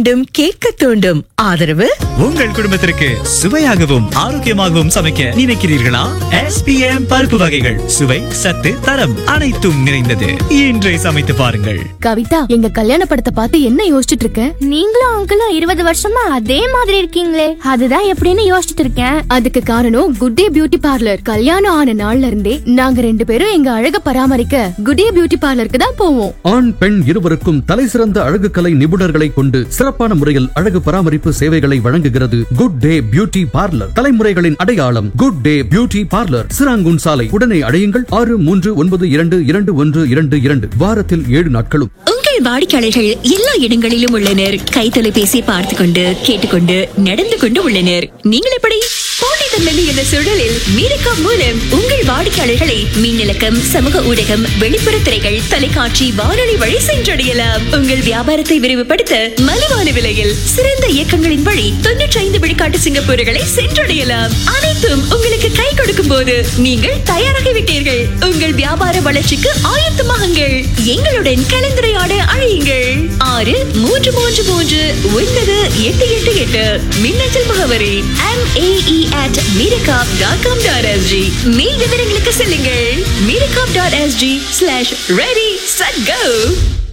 மீண்டும் கேட்க தூண்டும் ஆதரவு உங்கள் குடும்பத்திற்கு சுவையாகவும் ஆரோக்கியமாகவும் சமைக்க நினைக்கிறீர்களா எஸ்பிஎம் பருப்பு வகைகள் சுவை சத்து தரம் அனைத்தும் நிறைந்தது இன்றை சமைத்து பாருங்கள் கவிதா எங்க கல்யாண படத்தை பார்த்து என்ன யோசிச்சுட்டு இருக்க நீங்களும் அங்கிளும் இருபது வருஷமா அதே மாதிரி இருக்கீங்களே அதுதான் எப்படின்னு யோசிச்சுட்டு இருக்கேன் அதுக்கு காரணம் குட் டே பியூட்டி பார்லர் கல்யாணம் ஆன நாள்ல இருந்தே நாங்க ரெண்டு பேரும் எங்க அழக பராமரிக்க குட் டே பியூட்டி பார்லருக்கு தான் போவோம் ஆண் பெண் இருவருக்கும் தலைசிறந்த அழகு கலை நிபுணர்களை கொண்டு சிறப்பான முறையில் அழகு பராமரிப்பு சேவைகளை வழங்குகிறது குட் டே பியூட்டி பார்லர் தலைமுறைகளின் அடையாளம் Good Day Beauty Parlour Serangoon சாலை உடனே அடையுங்கள் ஆறு மூன்று ஒன்பது இரண்டு இரண்டு ஒன்று இரண்டு இரண்டு வாரத்தில் ஏழு நாட்களும் உங்கள் வாடிக்கையாளர்கள் எல்லா இடங்களிலும் உள்ளனர் கை தொலைபேசி பார்த்து கொண்டு கேட்டுக்கொண்டு நடந்து கொண்டு உள்ளனர் நீங்கள் எப்படி போட்டித்தன்மை என்ற சூழலில் மீரக்கா மூலம் உங்கள் வாடிக்கையாளர்களை மின்னலக்கம் சமூக ஊடகம் வெளிப்புற திரைகள் தொலைக்காட்சி வானொலி வழி சென்றடையலாம் உங்கள் வியாபாரத்தை விரிவுபடுத்த மலிவான விலையில் சிறந்த இயக்கங்களின் வழி தொன்னூற்றி ஐந்து விழுக்காட்டு சிங்கப்பூர்களை சென்றடையலாம் அனைத்தும் உங்களுக்கு கை கொடுக்கும் போது நீங்கள் தயாராகிவிட்டீர்கள் உங்கள் வியாபார வளர்ச்சிக்கு ஆயத்தமாகுங்கள் எங்களுடன் கலந்துரையாட அழையுங்கள் ஆறு மூன்று மூன்று மூன்று ஒன்பது எட்டு எட்டு எட்டு மின்னஞ்சல் முகவரி M AE at meerakab dot com dot SG மேல் விவரங்களுக்கு செல்லுங்கள் meerakab dot SG slash ready set கோ